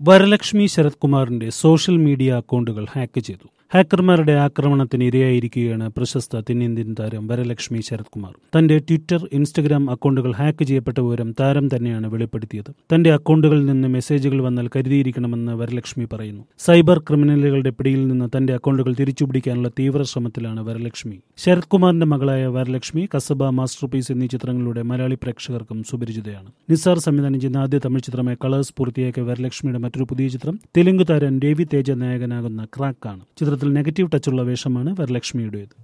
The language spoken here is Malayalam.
വരലക്ഷ്മി ശരത് കുമാറിന്റെ സോഷ്യൽ മീഡിയ അക്കൗണ്ടുകൾ ഹാക്ക് ചെയ്തു ഹാക്കർമാരുടെ ആക്രമണത്തിന് ഇരയായിരിക്കുകയാണ് പ്രശസ്ത തെന്നിന്ത്യൻ താരം വരലക്ഷ്മി ശരത് കുമാർ തന്റെ ട്വിറ്റർ ഇൻസ്റ്റഗ്രാം അക്കൗണ്ടുകൾ ഹാക്ക് ചെയ്യപ്പെട്ട വിവരം താരം തന്നെയാണ് വെളിപ്പെടുത്തിയത് തന്റെ അക്കൗണ്ടുകളിൽ നിന്ന് മെസ്സേജുകൾ വന്നാൽ കരുതിയിരിക്കണമെന്ന് വരലക്ഷ്മി പറയുന്നു സൈബർ ക്രിമിനലുകളുടെ പിടിയിൽ നിന്ന് തന്റെ അക്കൗണ്ടുകൾ തിരിച്ചുപിടിക്കാനുള്ള തീവ്ര ശ്രമത്തിലാണ് വരലക്ഷ്മി ശരത് കുമാറിന്റെ മകളായ വരലക്ഷ്മി കസബ മാസ്റ്റർ പീസ് എന്നീ ചിത്രങ്ങളിലൂടെ മലയാളി പ്രേക്ഷകർക്കും സുപരിചിതയാണ് നിസാർ സംവിധാനം ചെയ്യുന്ന ആദ്യ തമിഴ് ചിത്രമായ കളേഴ്സ് പൂർത്തിയാക്കിയ വരലക്ഷ്മിയുടെ മറ്റൊരു പുതിയ ചിത്രം തെലുങ്ക് താരം രവി തേജ നായകനാകുന്ന ക്രാക്ക് ആണ് ചിത്രത്തിൽ നെഗറ്റീവ് ടച്ചുള്ള വേഷമാണ് വരലക്ഷ്മിയുടേത്